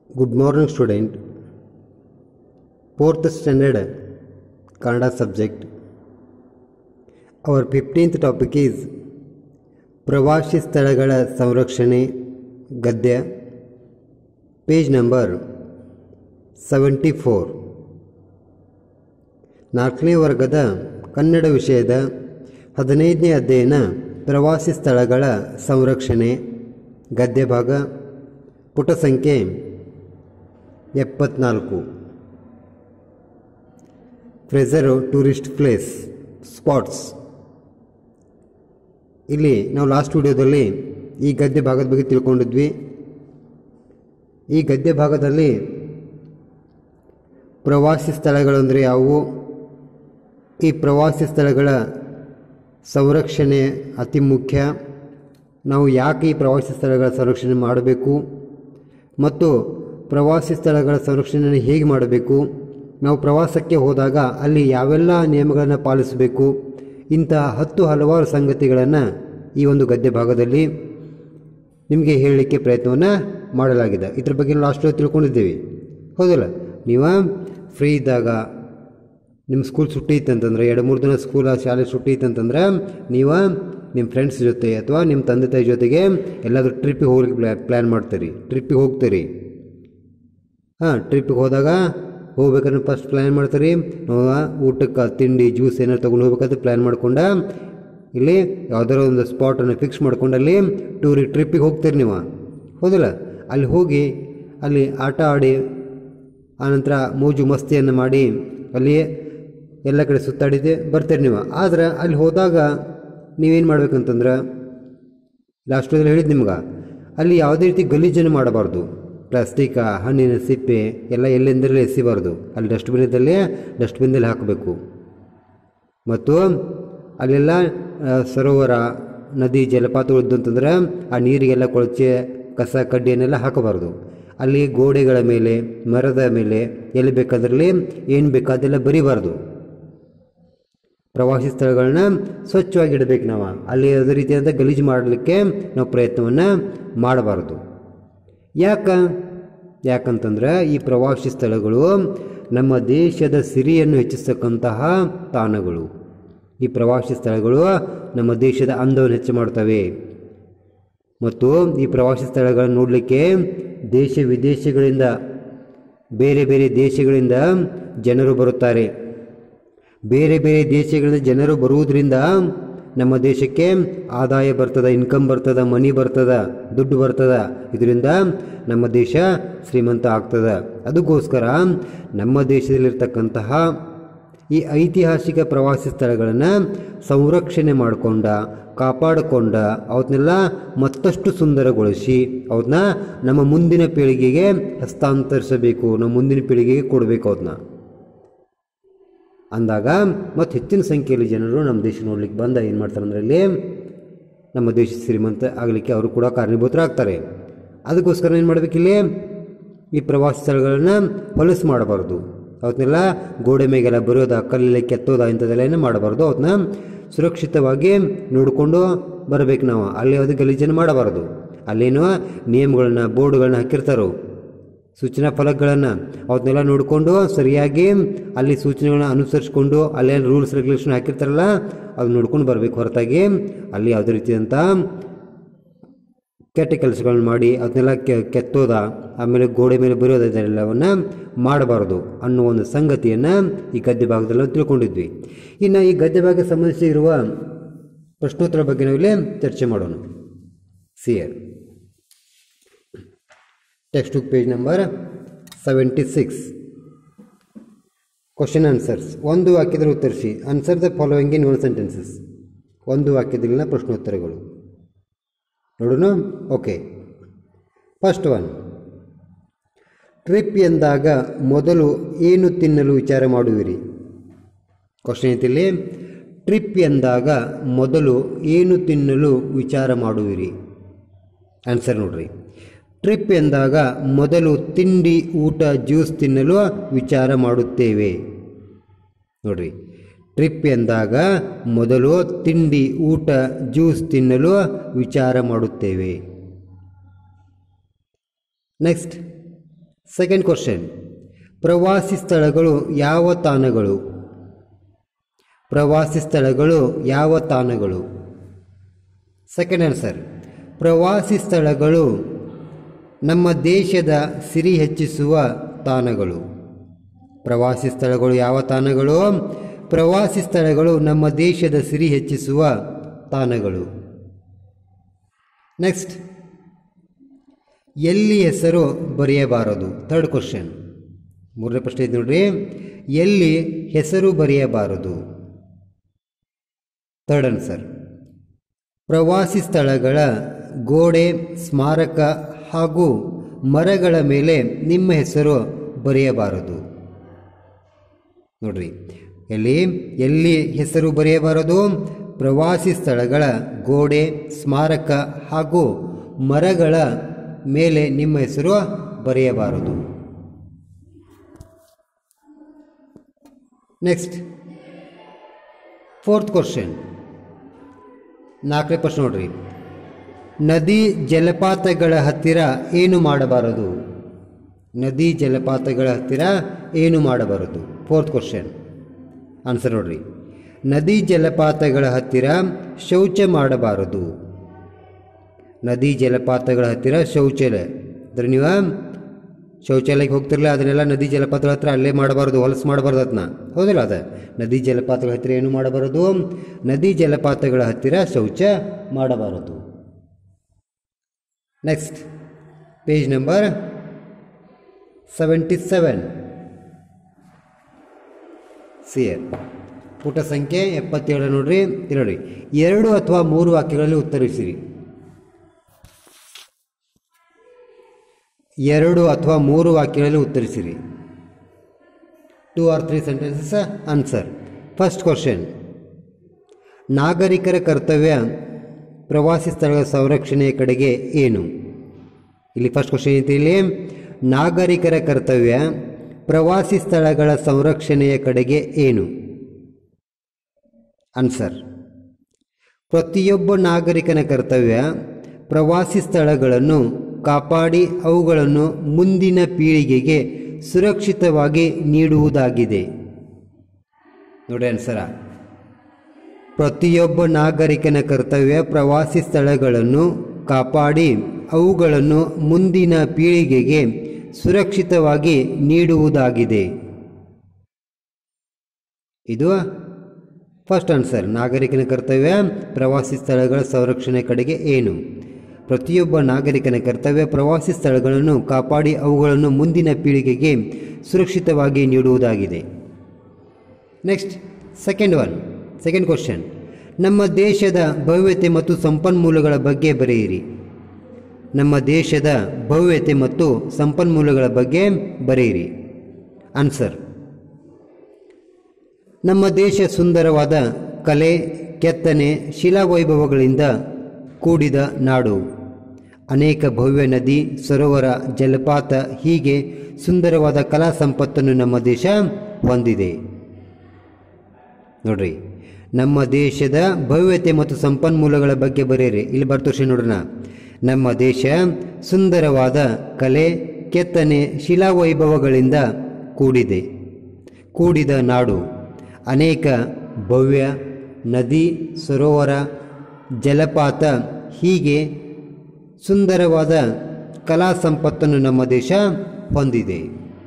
Good morning, student. Fourth standard Kannada subject. Our 15th topic is ಪ್ರವಾಸಿ ಸ್ಥಳಗಳ ಸಂರಕ್ಷಣೆ ಗದ್ಯ ಪೇಜ್ ನಂಬರ್ ಸೆವೆಂಟಿ ಫೋರ್ ನಾಲ್ಕನೇ ವರ್ಗದ ಕನ್ನಡ ವಿಷಯದ ಹದಿನೈದನೇ ಅಧ್ಯಯನ ಪ್ರವಾಸಿ ಸ್ಥಳಗಳ ಸಂರಕ್ಷಣೆ ಗದ್ಯ ಭಾಗ ಪುಟ ಸಂಖ್ಯೆ ಎಪ್ಪತ್ನಾಲ್ಕು ಫ್ರೆಸರು ಟೂರಿಸ್ಟ್ ಪ್ಲೇಸ್ ಸ್ಪಾಟ್ಸ್ ಇಲ್ಲಿ ನಾವು ಲಾಸ್ಟ್ ವಿಡಿಯೋದಲ್ಲಿ ಈ ಗದ್ಯ ಭಾಗದ ಬಗ್ಗೆ ತಿಳ್ಕೊಂಡಿದ್ವಿ ಈ ಗದ್ಯ ಭಾಗದಲ್ಲಿ ಪ್ರವಾಸಿ ಸ್ಥಳಗಳು ಅಂದರೆ ಯಾವುವು ಈ ಪ್ರವಾಸಿ ಸ್ಥಳಗಳ ಸಂರಕ್ಷಣೆ ಅತಿ ಮುಖ್ಯ ನಾವು ಯಾಕೆ ಈ ಪ್ರವಾಸಿ ಸ್ಥಳಗಳ ಸಂರಕ್ಷಣೆ ಮಾಡಬೇಕು ಮತ್ತು ಪ್ರವಾಸಿ ಸ್ಥಳಗಳ ಸಂರಕ್ಷಣೆಯನ್ನು ಹೇಗೆ ಮಾಡಬೇಕು ನಾವು ಪ್ರವಾಸಕ್ಕೆ ಹೋದಾಗ ಅಲ್ಲಿ ಯಾವೆಲ್ಲ ನಿಯಮಗಳನ್ನು ಪಾಲಿಸಬೇಕು ಇಂತಹ ಹತ್ತು ಹಲವಾರು ಸಂಗತಿಗಳನ್ನು ಈ ಒಂದು ಗದ್ಯ ಭಾಗದಲ್ಲಿ ನಿಮಗೆ ಹೇಳಲಿಕ್ಕೆ ಪ್ರಯತ್ನವನ್ನು ಮಾಡಲಾಗಿದೆ ಇದ್ರ ಬಗ್ಗೆ ಲಾಸ್ಟ್ ತಿಳ್ಕೊಂಡಿದ್ದೀವಿ ಹೌದಲ್ಲ ನೀವು ಫ್ರೀ ಇದ್ದಾಗ ನಿಮ್ಮ ಸ್ಕೂಲ್ ಸುಟ್ಟಿ ಇತ್ತಂತಂದ್ರೆ ಎರಡು ಮೂರು ದಿನ ಸ್ಕೂಲ್ ಶಾಲೆ ಸುಟ್ಟಿ ಇತ್ತಂತಂದ್ರೆ ನೀವು ನಿಮ್ಮ ಫ್ರೆಂಡ್ಸ್ ಜೊತೆ ಅಥವಾ ನಿಮ್ಮ ತಂದೆ ತಾಯಿ ಜೊತೆಗೆ ಎಲ್ಲಾದರೂ ಟ್ರಿಪ್ಪಿಗೆ ಹೋಗ್ಲಿಕ್ಕೆ ಪ್ಲ್ಯಾ ಪ್ಲ್ಯಾನ್ ಮಾಡ್ತೀರಿ ಟ್ರಿಪ್ಪಿಗೆ ಹೋಗ್ತೀರಿ ಹಾಂ ಟ್ರಿಪ್ಪಿಗೆ ಹೋದಾಗ ಹೋಗ್ಬೇಕಂದ್ರೆ ಫಸ್ಟ್ ಪ್ಲ್ಯಾನ್ ಮಾಡ್ತೀರಿ ನಾವು ಊಟಕ್ಕೆ ತಿಂಡಿ ಜ್ಯೂಸ್ ಏನಾರು ತೊಗೊಂಡು ಹೋಗ್ಬೇಕಂತ ಪ್ಲ್ಯಾನ್ ಮಾಡ್ಕೊಂಡು ಇಲ್ಲಿ ಯಾವ್ದಾರ ಒಂದು ಸ್ಪಾಟನ್ನು ಫಿಕ್ಸ್ ಮಾಡ್ಕೊಂಡು ಅಲ್ಲಿ ಟೂರಿಗೆ ಟ್ರಿಪ್ಪಿಗೆ ಹೋಗ್ತೀರಿ ನೀವು ಹೌದಲ್ಲ ಅಲ್ಲಿ ಹೋಗಿ ಅಲ್ಲಿ ಆಟ ಆಡಿ ಆನಂತರ ಮೋಜು ಮಸ್ತಿಯನ್ನು ಮಾಡಿ ಅಲ್ಲಿ ಎಲ್ಲ ಕಡೆ ಸುತ್ತಾಡಿದ್ದೆ ಬರ್ತೀರಿ ನೀವು ಆದ್ರೆ ಅಲ್ಲಿ ಹೋದಾಗ ನೀವೇನು ಮಾಡ್ಬೇಕಂತಂದ್ರೆ ಲಾಸ್ಟಲ್ಲಿ ಹೇಳಿದ್ದು ನಿಮ್ಗೆ ಅಲ್ಲಿ ಯಾವುದೇ ರೀತಿ ಗಲೀಜನ್ನು ಮಾಡಬಾರ್ದು ಪ್ಲಾಸ್ಟಿಕ ಹಣ್ಣಿನ ಸಿಪ್ಪೆ ಎಲ್ಲ ಎಲ್ಲೆಂದರಲ್ಲೇ ಎಸಿಬಾರ್ದು ಅಲ್ಲಿ ಡಸ್ಟ್ಬಿನ್ ಇದ್ದಲ್ಲಿ ಡಸ್ಟ್ಬಿನ್ದಲ್ಲಿ ಹಾಕಬೇಕು ಮತ್ತು ಅಲ್ಲೆಲ್ಲ ಆ, ಸರೋವರ ನದಿ ಜಲಪಾತಗಳು ಇದ್ದು ಅಂತಂದ್ರೆ ಆ ನೀರಿಗೆಲ್ಲ ಕೊಳಚೆ ಕಸ ಕಡ್ಡಿಯನ್ನೆಲ್ಲ ಹಾಕಬಾರ್ದು ಅಲ್ಲಿ ಗೋಡೆಗಳ ಮೇಲೆ ಮರದ ಮೇಲೆ ಎಲ್ಲಿ ಬೇಕಾದ್ರಲ್ಲಿ ಏನು ಬೇಕಾದೆಲ್ಲ ಬರಿಬಾರ್ದು ಪ್ರವಾಸಿ ಸ್ಥಳಗಳನ್ನ ಸ್ವಚ್ಛವಾಗಿ ಇಡಬೇಕು ನಾವು ಅಲ್ಲಿ ಯಾವುದೇ ರೀತಿಯಾದ ಗಲೀಜು ಮಾಡಲಿಕ್ಕೆ ನಾವು ಪ್ರಯತ್ನವನ್ನು ಮಾಡಬಾರ್ದು ಯಾಕ ಯಾಕಂತಂದ್ರೆ ಈ ಪ್ರವಾಸಿ ಸ್ಥಳಗಳು ನಮ್ಮ ದೇಶದ ಸಿರಿಯನ್ನು ಹೆಚ್ಚಿಸ್ತಕ್ಕಂತಹ ತಾಣಗಳು ಈ ಪ್ರವಾಸಿ ಸ್ಥಳಗಳು ನಮ್ಮ ದೇಶದ ಅಂದವನ್ನು ಹೆಚ್ಚು ಮಾಡ್ತವೆ ಮತ್ತು ಈ ಪ್ರವಾಸಿ ಸ್ಥಳಗಳನ್ನು ನೋಡಲಿಕ್ಕೆ ದೇಶ ವಿದೇಶಗಳಿಂದ ಬೇರೆ ಬೇರೆ ದೇಶಗಳಿಂದ ಜನರು ಬರುತ್ತಾರೆ ಬೇರೆ ಬೇರೆ ದೇಶಗಳಿಂದ ಜನರು ಬರುವುದರಿಂದ ನಮ್ಮ ದೇಶಕ್ಕೆ ಆದಾಯ ಬರ್ತದ ಇನ್ಕಮ್ ಬರ್ತದ ಮನಿ ಬರ್ತದ ದುಡ್ಡು ಬರ್ತದ ಇದರಿಂದ ನಮ್ಮ ದೇಶ ಶ್ರೀಮಂತ ಆಗ್ತದ ಅದಕ್ಕೋಸ್ಕರ ನಮ್ಮ ದೇಶದಲ್ಲಿರ್ತಕ್ಕಂತಹ ಈ ಐತಿಹಾಸಿಕ ಪ್ರವಾಸಿ ಸ್ಥಳಗಳನ್ನು ಸಂರಕ್ಷಣೆ ಮಾಡಿಕೊಂಡ ಕಾಪಾಡಿಕೊಂಡ ಅವನ್ನೆಲ್ಲ ಮತ್ತಷ್ಟು ಸುಂದರಗೊಳಿಸಿ ಅವನ್ನ ನಮ್ಮ ಮುಂದಿನ ಪೀಳಿಗೆಗೆ ಹಸ್ತಾಂತರಿಸಬೇಕು ನಮ್ಮ ಮುಂದಿನ ಪೀಳಿಗೆಗೆ ಕೊಡಬೇಕು ಅವನ್ನ ಅಂದಾಗ ಮತ್ತು ಹೆಚ್ಚಿನ ಸಂಖ್ಯೆಯಲ್ಲಿ ಜನರು ನಮ್ಮ ದೇಶ ನೋಡ್ಲಿಕ್ಕೆ ಬಂದ ಏನು ಮಾಡ್ತಾರೆ ಅಂದರೆ ಇಲ್ಲಿ ನಮ್ಮ ದೇಶ ಶ್ರೀಮಂತ ಆಗಲಿಕ್ಕೆ ಅವರು ಕೂಡ ಕಾರಣೀಭೂತರಾಗ್ತಾರೆ ಅದಕ್ಕೋಸ್ಕರ ಏನು ಮಾಡಬೇಕಿಲ್ಲಿ ಈ ಪ್ರವಾಸಿ ಸ್ಥಳಗಳನ್ನ ಹೊಲಸು ಮಾಡಬಾರ್ದು ಅವತ್ತನ್ನೆಲ್ಲ ಗೋಡೆ ಮೇಗೆಲ್ಲ ಬರೋದ ಕಲ್ಲಲ್ಲಿ ಕೆತ್ತೋದ ಇಂಥದ್ದೆಲ್ಲ ಏನು ಮಾಡಬಾರ್ದು ಅವತ್ತನ್ನ ಸುರಕ್ಷಿತವಾಗಿ ನೋಡಿಕೊಂಡು ಬರಬೇಕು ನಾವು ಅಲ್ಲಿ ಯಾವುದೇ ಗಲೀಜನ್ನು ಮಾಡಬಾರ್ದು ಅಲ್ಲೇನೋ ನಿಯಮಗಳನ್ನ ಬೋರ್ಡ್ಗಳನ್ನ ಹಾಕಿರ್ತಾರೋ ಸೂಚನಾ ಫಲಕಗಳನ್ನು ಅವನ್ನೆಲ್ಲ ನೋಡಿಕೊಂಡು ಸರಿಯಾಗಿ ಅಲ್ಲಿ ಸೂಚನೆಗಳನ್ನ ಅನುಸರಿಸ್ಕೊಂಡು ಅಲ್ಲೇನು ರೂಲ್ಸ್ ರೆಗ್ಯುಲೇಷನ್ ಹಾಕಿರ್ತಾರಲ್ಲ ಅದು ನೋಡ್ಕೊಂಡು ಬರಬೇಕು ಹೊರತಾಗಿ ಅಲ್ಲಿ ಯಾವುದೇ ರೀತಿಯಾದಂಥ ಕೆಟ್ಟ ಕೆಲಸಗಳನ್ನ ಮಾಡಿ ಅದನ್ನೆಲ್ಲ ಕೆ ಕೆತ್ತೋದ ಆಮೇಲೆ ಗೋಡೆ ಮೇಲೆ ಬರೆಯೋದ ಇದೆಲ್ಲವನ್ನು ಮಾಡಬಾರ್ದು ಅನ್ನೋ ಒಂದು ಸಂಗತಿಯನ್ನು ಈ ಗದ್ಯ ಭಾಗದಲ್ಲಿ ನಾವು ತಿಳ್ಕೊಂಡಿದ್ವಿ ಇನ್ನು ಈ ಗದ್ಯ ಭಾಗಕ್ಕೆ ಸಂಬಂಧಿಸಿರುವ ಪ್ರಶ್ನೋತ್ತರ ಬಗ್ಗೆ ನಾವು ಇಲ್ಲಿ ಚರ್ಚೆ ಮಾಡೋಣ CR textbook page number seventy six question answers ಒಂದು ವಾಕ್ಯದಲ್ಲಿ ಉತ್ತರಿಸಿ answer the following in one sentences ಒಂದು ವಾಕ್ಯದಲ್ಲಿನ ಪ್ರಶ್ನೋತ್ತರಗಳು ನೋಡೋಣ ಓಕೆ ಫಸ್ಟ್ ಒನ್ ಟ್ರಿಪ್ ಎಂದಾಗ ಮೊದಲು ಏನು ತಿನ್ನಲು ವಿಚಾರ ಮಾಡುವಿರಿ ಕ್ವಶನ್ ಐತಿಲ್ಲಿ ಟ್ರಿಪ್ ಎಂದಾಗ ಮೊದಲು ಏನು ತಿನ್ನಲು ವಿಚಾರ ಮಾಡುವಿರಿ ಆನ್ಸರ್ ನೋಡ್ರಿ ಟ್ರಿಪ್ ಎಂದಾಗ ಮೊದಲು ತಿಂಡಿ ಊಟ ಜ್ಯೂಸ್ ತಿನ್ನಲು ವಿಚಾರ ಮಾಡುತ್ತೇವೆ ನೋಡ್ರಿ ಟ್ರಿಪ್ ಎಂದಾಗ ಮೊದಲು ತಿಂಡಿ ಊಟ ಜ್ಯೂಸ್ ತಿನ್ನಲು ವಿಚಾರ ಮಾಡುತ್ತೇವೆ ನೆಕ್ಸ್ಟ್ ಸೆಕೆಂಡ್ ಕ್ವಶನ್ ಪ್ರವಾಸಿ ಸ್ಥಳಗಳು ಯಾವ ತಾಣಗಳು ಪ್ರವಾಸಿ ಸ್ಥಳಗಳು ಯಾವ ತಾಣಗಳು ಸೆಕೆಂಡ್ ಆನ್ಸರ್ ಪ್ರವಾಸಿ ಸ್ಥಳಗಳು ನಮ್ಮ ದೇಶದ ಸಿರಿ ಹೆಚ್ಚಿಸುವ ತಾಣಗಳು ಪ್ರವಾಸಿ ಸ್ಥಳಗಳು ಯಾವ ತಾಣಗಳು ಪ್ರವಾಸಿ ಸ್ಥಳಗಳು ನಮ್ಮ ದೇಶದ ಸಿರಿ ಹೆಚ್ಚಿಸುವ ತಾಣಗಳು ನೆಕ್ಸ್ಟ್ ಎಲ್ಲಿ ಹೆಸರು ಬರೆಯಬಾರದು ಥರ್ಡ್ ಕ್ವಶನ್ ಮೂರನೇ ಪ್ರಶ್ನೆ ಇದೆ ನೋಡ್ರಿ ಎಲ್ಲಿ ಹೆಸರು ಬರೆಯಬಾರದು ಥರ್ಡ್ ಆನ್ಸರ್ ಪ್ರವಾಸಿ ಸ್ಥಳಗಳ ಗೋಡೆ ಸ್ಮಾರಕ ಹಾಗೂ ಮರಗಳ ಮೇಲೆ ನಿಮ್ಮ ಹೆಸರು ಬರೆಯಬಾರದು ನೋಡ್ರಿ ಎಲ್ಲಿ ಎಲ್ಲಿ ಹೆಸರು ಬರೆಯಬಾರದು ಪ್ರವಾಸಿ ಸ್ಥಳಗಳ ಗೋಡೆ ಸ್ಮಾರಕ ಹಾಗೂ ಮರಗಳ ಮೇಲೆ ನಿಮ್ಮ ಹೆಸರು ಬರೆಯಬಾರದು ನೆಕ್ಸ್ಟ್ ಫೋರ್ತ್ ಕ್ವಶನ್ ನಾಲ್ಕನೇ ಪ್ರಶ್ನೆ ನೋಡ್ರಿ ನದಿ ಜಲಪಾತಗಳ ಹತ್ತಿರ ಏನು ಮಾಡಬಾರದು ನದಿ ಜಲಪಾತಗಳ ಹತ್ತಿರ ಏನು ಮಾಡಬಾರದು ಫೋರ್ತ್ ಕ್ವಶನ್ ಆನ್ಸರ್ ನೋಡ್ರಿ ನದಿ ಜಲಪಾತಗಳ ಹತ್ತಿರ ಶೌಚ ಮಾಡಬಾರದು ನದಿ ಜಲಪಾತಗಳ ಹತ್ತಿರ ಶೌಚಾಲಯ ಅಂದ್ರೆ ನೀವು ಶೌಚಾಲಯಕ್ಕೆ ಹೋಗ್ತಿರಲ್ಲ ಅದನ್ನೆಲ್ಲ ನದಿ ಜಲಪಾತಗಳ ಹತ್ರ ಅಲ್ಲೇ ಮಾಡಬಾರ್ದು ಹೊಲಸು ಮಾಡಬಾರ್ದು ಅದನ್ನ ಹೌದಿಲ್ಲ ಅದ ನದಿ ಜಲಪಾತಗಳ ಹತ್ತಿರ ಏನು ಮಾಡಬಾರದು ನದಿ ಜಲಪಾತಗಳ ಹತ್ತಿರ ಶೌಚ ಮಾಡಬಾರದು next page number seventy seven C R ಪುಟ ಸಂಖ್ಯೆ ಎಪ್ಪತ್ತೇಳು ನೋಡ್ರಿ ಇಲ್ಲಿ ನೋಡ್ರಿ ಎರಡು ಅಥವಾ ಮೂರು ವಾಕ್ಯಗಳಲ್ಲಿ ಉತ್ತರಿಸಿರಿ ಎರಡು ಅಥವಾ ಮೂರು ವಾಕ್ಯಗಳಲ್ಲಿ ಉತ್ತರಿಸಿರಿ two or three sentences answer first question ನಾಗರಿಕರ ಕರ್ತವ್ಯ ಪ್ರವಾಸಿ ಸ್ಥಳಗಳ ಸಂರಕ್ಷಣೆಯ ಕಡೆಗೆ ಏನು ಇಲ್ಲಿ ಫಸ್ಟ್ ಕ್ವಶನ್ ಐತಿ ಇಲ್ಲಿ ನಾಗರಿಕರ ಕರ್ತವ್ಯ ಪ್ರವಾಸಿ ಸ್ಥಳಗಳ ಸಂರಕ್ಷಣೆಯ ಕಡೆಗೆ ಏನು ಆನ್ಸರ್ ಪ್ರತಿಯೊಬ್ಬ ನಾಗರಿಕನ ಕರ್ತವ್ಯ ಪ್ರವಾಸಿ ಸ್ಥಳಗಳನ್ನು ಕಾಪಾಡಿ ಅವುಗಳನ್ನು ಮುಂದಿನ ಪೀಳಿಗೆಗೆ ಸುರಕ್ಷಿತವಾಗಿ ನೀಡುವುದಾಗಿದೆ ನೋಡಿ ಆನ್ಸರ ಪ್ರತಿಯೊಬ್ಬ ನಾಗರಿಕನ ಕರ್ತವ್ಯ ಪ್ರವಾಸಿ ಸ್ಥಳಗಳನ್ನು ಕಾಪಾಡಿ ಅವುಗಳನ್ನು ಮುಂದಿನ ಪೀಳಿಗೆಗೆ ಸುರಕ್ಷಿತವಾಗಿ ನೀಡುವುದಾಗಿದೆ ಇದು ಫಸ್ಟ್ ಆನ್ಸರ್ ನಾಗರಿಕನ ಕರ್ತವ್ಯ ಪ್ರವಾಸಿ ಸ್ಥಳಗಳ ಸಂರಕ್ಷಣೆ ಕಡೆಗೆ ಏನು ಪ್ರತಿಯೊಬ್ಬ ನಾಗರಿಕನ ಕರ್ತವ್ಯ ಪ್ರವಾಸಿ ಸ್ಥಳಗಳನ್ನು ಕಾಪಾಡಿ ಅವುಗಳನ್ನು ಮುಂದಿನ ಪೀಳಿಗೆಗೆ ಸುರಕ್ಷಿತವಾಗಿ ನೀಡುವುದಾಗಿದೆ next second one second question ನಮ್ಮ ದೇಶದ ಭವ್ಯತೆ ಮತ್ತು ಸಂಪನ್ಮೂಲಗಳ ಬಗ್ಗೆ ಬರೆಯಿರಿ ನಮ್ಮ ದೇಶದ ಭವ್ಯತೆ ಮತ್ತು ಸಂಪನ್ಮೂಲಗಳ ಬಗ್ಗೆ ಬರೆಯಿರಿ ಆನ್ಸರ್ ನಮ್ಮ ದೇಶ ಸುಂದರವಾದ ಕಲೆ ಕೆತ್ತನೆ ಶಿಲಾವೈಭವಗಳಿಂದ ಕೂಡಿದ ನಾಡು ಅನೇಕ ಭವ್ಯ ನದಿ ಸರೋವರ ಜಲಪಾತ ಹೀಗೆ ಸುಂದರವಾದ ಕಲಾ ಸಂಪತ್ತನ್ನು ನಮ್ಮ ದೇಶ ಹೊಂದಿದೆ ನೋಡ್ರಿ ನಮ್ಮ ದೇಶದ ಭವ್ಯತೆ ಮತ್ತು ಸಂಪನ್ಮೂಲಗಳ ಬಗ್ಗೆ ಬರೆಯಿರಿ ಇಲ್ಲಿ ಬರ್ತೋಷಿ ನೋಡೋಣ ನಮ್ಮ ದೇಶ ಸುಂದರವಾದ ಕಲೆ ಕೆತ್ತನೆ ಶಿಲಾವೈಭವಗಳಿಂದ ಕೂಡಿದೆ ಕೂಡಿದ ನಾಡು ಅನೇಕ ಭವ್ಯ ನದಿ ಸರೋವರ ಜಲಪಾತ ಹೀಗೆ ಸುಂದರವಾದ ಕಲಾ ಸಂಪತ್ತನ್ನು ನಮ್ಮ ದೇಶ ಹೊಂದಿದೆ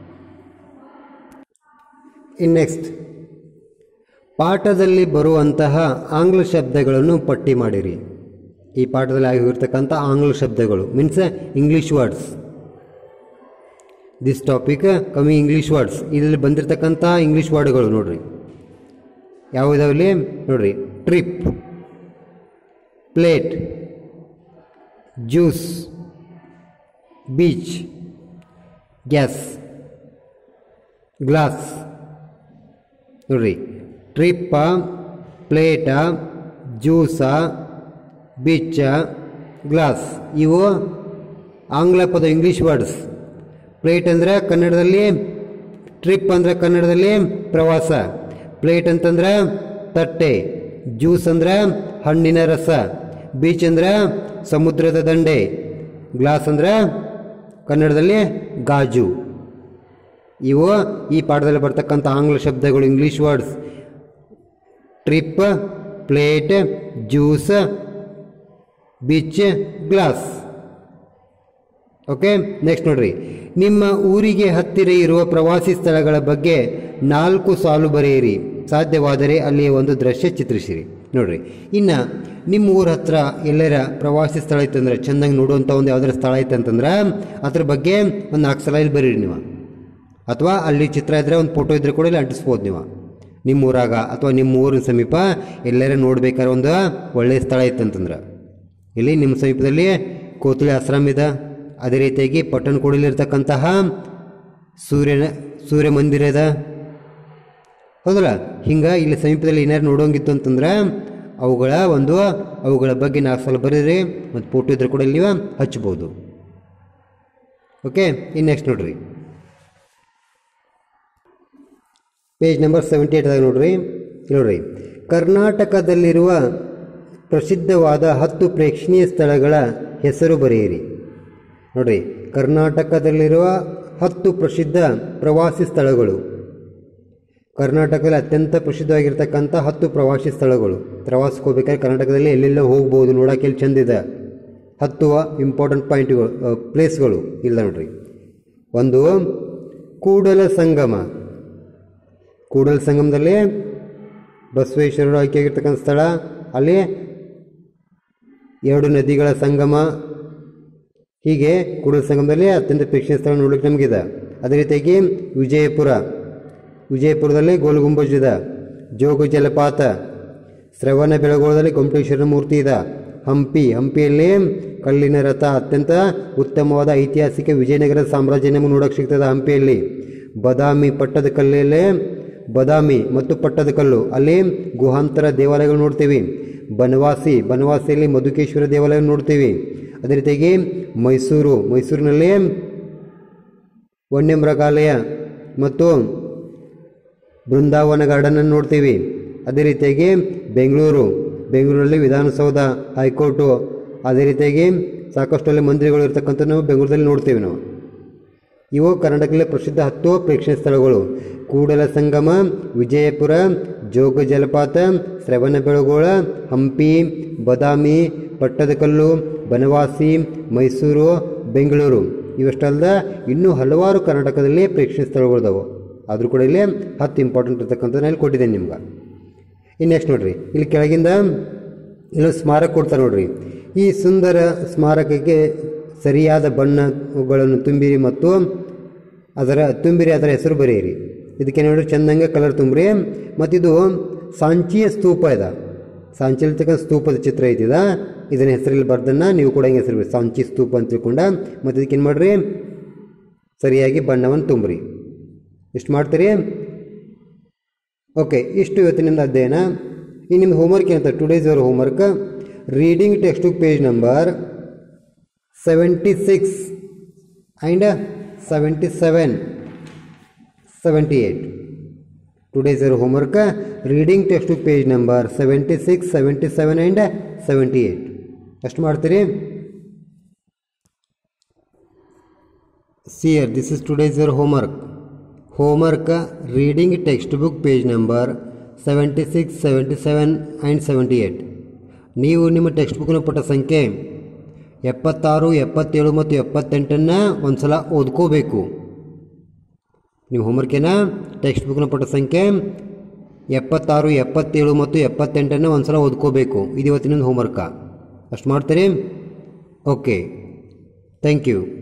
ಇನ್ ನೆಕ್ಸ್ಟ್ ಪಾಠದಲ್ಲಿ ಬರುವಂತಹ ಆಂಗ್ಲ ಶಬ್ದಗಳನ್ನು ಪಟ್ಟಿ ಮಾಡಿರಿ ಈ ಪಾಠದಲ್ಲಿ ಆಗಿರ್ತಕ್ಕಂಥ ಆಂಗ್ಲ ಶಬ್ದಗಳು means English words this topic ಕಮ್ಮಿ ಇಂಗ್ಲೀಷ್ ವರ್ಡ್ಸ್ ಇದರಲ್ಲಿ ಬಂದಿರತಕ್ಕಂಥ ಇಂಗ್ಲೀಷ್ ವರ್ಡ್ಗಳು ನೋಡ್ರಿ ಯಾವುದಾವಲ್ಲಿ ನೋಡ್ರಿ trip plate juice beach gas glass ನೋಡ್ರಿ trip plate juice beach glass ಇವು ಆಂಗ್ಲ ಪದ ಇಂಗ್ಲೀಷ್ ವರ್ಡ್ಸ್ ಪ್ಲೇಟ್ ಅಂದರೆ ಕನ್ನಡದಲ್ಲಿ ಟ್ರಿಪ್ ಅಂದರೆ ಕನ್ನಡದಲ್ಲಿ ಪ್ರವಾಸ ಪ್ಲೇಟ್ ಅಂತಂದ್ರೆ ತಟ್ಟೆ ಜ್ಯೂಸ್ ಅಂದ್ರೆ ಹಣ್ಣಿನ ರಸ ಬೀಚ್ ಅಂದ್ರೆ ಸಮುದ್ರದ ದಂಡೆ ಗ್ಲಾಸ್ ಅಂದ್ರೆ ಕನ್ನಡದಲ್ಲಿ ಗಾಜು ಇವು ಈ ಪಾಠದಲ್ಲಿ ಬರ್ತಕ್ಕಂಥ ಆಂಗ್ಲ ಶಬ್ದಗಳು English words trip plate juice beach glass okay next ನೋಡ್ರಿ ನಿಮ್ಮ ಊರಿಗೆ ಹತ್ತಿರ ಇರುವ ಪ್ರವಾಸಿ ಸ್ಥಳಗಳ ಬಗ್ಗೆ ನಾಲ್ಕು ಸಾಲು ಬರೆಯಿರಿ ಸಾಧ್ಯವಾದರೆ ಅಲ್ಲಿ ಒಂದು ದೃಶ್ಯ ಚಿತ್ರಿಸಿರಿ ನೋಡ್ರಿ ಇನ್ನು ನಿಮ್ಮ ಊರ ಹತ್ರ ಎಲ್ಲರ ಪ್ರವಾಸಿ ಸ್ಥಳ ಇತ್ತಂದ್ರೆ ಚೆಂದಾಗಿ ನೋಡುವಂಥ ಒಂದು ಯಾವ್ದಾರ ಸ್ಥಳ ಐತಂತಂದ್ರೆ ಅದ್ರ ಬಗ್ಗೆ ಒಂದು ನಾಲ್ಕು ಸಲ ಇಲ್ಲಿ ಬರೀರಿ ನೀವು ಅಥವಾ ಅಲ್ಲಿ ಚಿತ್ರ ಇದ್ದರೆ ಒಂದು ಫೋಟೋ ಇದ್ದರೆ ಕೂಡ ಇಲ್ಲಿ ಅಂಟಿಸ್ಬೋದು ನೀವು ನಿಮ್ಮ ಊರಾಗ ಅಥವಾ ನಿಮ್ಮ ಊರಿನ ಸಮೀಪ ಎಲ್ಲರ ನೋಡ್ಬೇಕಾದ್ರೆ ಒಂದು ಒಳ್ಳೆಯ ಸ್ಥಳ ಇತ್ತಂತಂದ್ರೆ ಇಲ್ಲಿ ನಿಮ್ಮ ಸಮೀಪದಲ್ಲಿ ಕೋತಳಿ ಆಶ್ರಮ ಇದೆ ಅದೇ ರೀತಿಯಾಗಿ ಪಟ್ಟಣಕೋಡಿಲಿರ್ತಕ್ಕಂತಹ ಸೂರ್ಯನ ಸೂರ್ಯ ಮಂದಿರ ಇದೆ ಹೌದಲ್ಲ ಹಿಂಗೆ ಇಲ್ಲಿ ಸಮೀಪದಲ್ಲಿ ಏನಾರು ನೋಡೋಂಗಿತ್ತು ಅಂತಂದ್ರೆ ಅವುಗಳ ಒಂದು ಅವುಗಳ ಬಗ್ಗೆ ನಾಲ್ಕು ಸಲ ಬರೀರಿ ಮತ್ತು ಫೋಟೋ ಇದ್ರೆ ಕೂಡ ಇಲ್ಲಿ ನೀವು ಹಚ್ಬೋದು ಓಕೆ ಇನ್ನು ನೆಕ್ಸ್ಟ್ ನೋಡ್ರಿ ಪೇಜ್ ನಂಬರ್ ಸೆವೆಂಟಿ ಏಟ್ದಾಗ ನೋಡ್ರಿ ಇಲ್ಲಿ ನೋಡ್ರಿ ಕರ್ನಾಟಕದಲ್ಲಿರುವ ಪ್ರಸಿದ್ಧವಾದ ಹತ್ತು ಪ್ರೇಕ್ಷಣೀಯ ಸ್ಥಳಗಳ ಹೆಸರು ಬರೆಯಿರಿ ನೋಡ್ರಿ ಕರ್ನಾಟಕದಲ್ಲಿರುವ ಹತ್ತು ಪ್ರಸಿದ್ಧ ಪ್ರವಾಸಿ ಸ್ಥಳಗಳು ಕರ್ನಾಟಕದಲ್ಲಿ ಅತ್ಯಂತ ಪ್ರಸಿದ್ಧವಾಗಿರ್ತಕ್ಕಂಥ ಹತ್ತು ಪ್ರವಾಸಿ ಸ್ಥಳಗಳು ಪ್ರವಾಸಕ್ಕೆ ಹೋಗ್ಬೇಕಾದ್ರೆ ಕರ್ನಾಟಕದಲ್ಲಿ ಎಲ್ಲೆಲ್ಲ ಹೋಗ್ಬೋದು ನೋಡೋಕೆ ಎಲ್ಲಿ ಚಂದಿದೆ ಹತ್ತು ಇಂಪಾರ್ಟೆಂಟ್ ಪಾಯಿಂಟ್ಗಳು ಪ್ಲೇಸ್ಗಳು ಇಲ್ಲ ನೋಡ್ರಿ ಒಂದು ಕೂಡಲ ಸಂಗಮ ಕೂಡಲ ಸಂಗಮದಲ್ಲಿ ಬಸವೇಶ್ವರರು ಆಯ್ಕೆಯಾಗಿರ್ತಕ್ಕಂಥ ಸ್ಥಳ ಅಲ್ಲಿ ಎರಡು ನದಿಗಳ ಸಂಗಮ ಹೀಗೆ ಕೂಡಲ ಸಂಗಮದಲ್ಲಿ ಅತ್ಯಂತ ಪ್ರೇಕ್ಷಣೀಯ ಸ್ಥಳ ನೋಡ್ಲಿಕ್ಕೆ ನಮಗಿದೆ ಅದೇ ರೀತಿಯಾಗಿ ವಿಜಯಪುರ ವಿಜಯಪುರದಲ್ಲಿ ಗೋಲಗುಂಬಜ್ ಇದೆ ಜೋಗ ಜಲಪಾತ ಶ್ರವಣ ಬೆಳಗೊಳದಲ್ಲಿ ಗೊಮ್ಮಟೇಶ್ವರ ಮೂರ್ತಿ ಇದೆ ಹಂಪಿ ಹಂಪಿಯಲ್ಲಿ ಕಲ್ಲಿನ ರಥ ಅತ್ಯಂತ ಉತ್ತಮವಾದ ಐತಿಹಾಸಿಕ ವಿಜಯನಗರ ಸಾಮ್ರಾಜ್ಯ ನಮಗೆ ನೋಡೋಕೆ ಸಿಗ್ತದೆ ಹಂಪಿಯಲ್ಲಿ ಬದಾಮಿ ಪಟ್ಟದ ಕಲ್ಲಲ್ಲೇ ಬದಾಮಿ ಮತ್ತು ಪಟ್ಟದ ಕಲ್ಲು ಅಲ್ಲಿ ಗುಹಾಂತರ ದೇವಾಲಯಗಳು ನೋಡ್ತೀವಿ ಬನವಾಸಿ ಬನವಾಸಿಯಲ್ಲಿ ಮಧುಕೇಶ್ವರ ದೇವಾಲಯ ನೋಡ್ತೀವಿ ಅದೇ ರೀತಿಯಾಗಿ ಮೈಸೂರು ಮೈಸೂರಿನಲ್ಲಿ ವನ್ಯಮೃಗಾಲಯ ಮತ್ತು ಬೃಂದಾವನ ಗಾರ್ಡನನ್ನು ನೋಡ್ತೀವಿ ಅದೇ ರೀತಿಯಾಗಿ ಬೆಂಗಳೂರು ಬೆಂಗಳೂರಲ್ಲಿ ವಿಧಾನಸೌಧ ಹೈಕೋರ್ಟು ಅದೇ ರೀತಿಯಾಗಿ ಸಾಕಷ್ಟು ಅಲ್ಲಿ ಮಂದಿರಗಳು ಇರ್ತಕ್ಕಂಥ ನಾವು ಬೆಂಗಳೂರಲ್ಲಿ ನೋಡ್ತೀವಿ ನಾವು ಇವು ಕರ್ನಾಟಕದಲ್ಲಿ ಪ್ರಸಿದ್ಧ ಹತ್ತು ಪ್ರೇಕ್ಷಣೀಯ ಸ್ಥಳಗಳು ಕೂಡಲ ಸಂಗಮ ವಿಜಯಪುರ ಜೋಗ ಜಲಪಾತ ಶ್ರವಣ ಬೆಳಗೊಳ ಹಂಪಿ ಬದಾಮಿ ಪಟ್ಟದಕಲ್ಲು ಬನವಾಸಿ ಮೈಸೂರು ಬೆಂಗಳೂರು ಇವಷ್ಟಲ್ದ ಇನ್ನೂ ಹಲವಾರು ಕರ್ನಾಟಕದಲ್ಲಿ ಪ್ರೇಕ್ಷಣೀಯ ಸ್ಥಳಗಳಿದಾವೆ ಆದರೂ ಕೂಡ ಇಲ್ಲಿ ಹತ್ತು ಇಂಪಾರ್ಟೆಂಟ್ ಇರ್ತಕ್ಕಂಥದ್ದು ನಾನು ಕೊಟ್ಟಿದ್ದೇನೆ ನಿಮ್ಗೆ ಇನ್ನು ನೆಕ್ಸ್ಟ್ ನೋಡ್ರಿ ಇಲ್ಲಿ ಕೆಳಗಿಂದ ಇಲ್ಲೊಂದು ಸ್ಮಾರಕ ಕೊಡ್ತಾರೆ ನೋಡ್ರಿ ಈ ಸುಂದರ ಸ್ಮಾರಕಕ್ಕೆ ಸರಿಯಾದ ಬಣ್ಣಗಳನ್ನು ತುಂಬಿರಿ ಮತ್ತು ಅದರ ತುಂಬಿರಿ ಅದರ ಹೆಸರು ಬರೆಯಿರಿ ಇದಕ್ಕೆ ನೋಡ್ರಿ ಚಂದಂಗೆ ಕಲರ್ ತುಂಬ್ರಿ ಮತ್ತಿದು ಸಾಂಚಿಯ ಸ್ತೂಪ ಇದೆ ಸಾಂಚಿಲಿರ್ತಕ್ಕಂಥ ಸ್ತೂಪದ ಚಿತ್ರ ಐತಿದ ಇದನ್ನ ಹೆಸರಲ್ಲಿ ಬರ್ದನ್ನ ನೀವು ಕೂಡ ಹಿಂಗೆ ಹೆಸರು ಬರೀರಿ. ಸಾಂಚಿ ಸ್ತೂಪ ಅಂತ ತಿಳ್ಕೊಂಡ ಮತ್ತು ಇದಕ್ಕೆ ಏನು ಮಾಡ್ರಿ ಸರಿಯಾಗಿ ಬಣ್ಣವನ್ನು ತುಂಬ್ರಿ ಇಷ್ಟು ಮಾಡ್ತೀರಿ ಓಕೆ ಇಷ್ಟು ಇವತ್ತಿನಿಂದ ಅಧ್ಯಯನ ಈ ನಿಮ್ದು ಹೋಮ್ವರ್ಕ್ ಏನಂತ today's your homework reading textbook page number seventy six and seventy seven seventy eight today's your homework reading textbook page number seventy six seventy seven and seventy eight ಅಷ್ಟು ಮಾಡ್ತೀರಿ ಸಿಯರ್ this is today's your homework homework reading textbook page number seventy six seventy seven and seventy eight ನೀವು ನಿಮ್ಮ text ಬುಕ್ನ ಪುಟ ಸಂಖ್ಯೆ ಎಪ್ಪತ್ತಾರು ಎಪ್ಪತ್ತೇಳು ಮತ್ತು ಎಪ್ಪತ್ತೆಂಟನ್ನು ಒಂದು ಸಲ ಓದ್ಕೋಬೇಕು ನಿಮ್ಮ ಹೋಮ್ವರ್ಕೇನ ಟೆಕ್ಸ್ಟ್ ಬುಕ್ನ ಪುಟ ಸಂಖ್ಯೆ ಎಪ್ಪತ್ತಾರು ಎಪ್ಪತ್ತೇಳು ಮತ್ತು ಎಪ್ಪತ್ತೆಂಟನ್ನು ಒಂದು ಸಲ ಓದ್ಕೋಬೇಕು ಇದು ಇವತ್ತಿನ ಹೋಮ್ವರ್ಕ ಅಷ್ಟು ಮಾಡ್ತೀರಿ ಓಕೆ ಥ್ಯಾಂಕ್ ಯು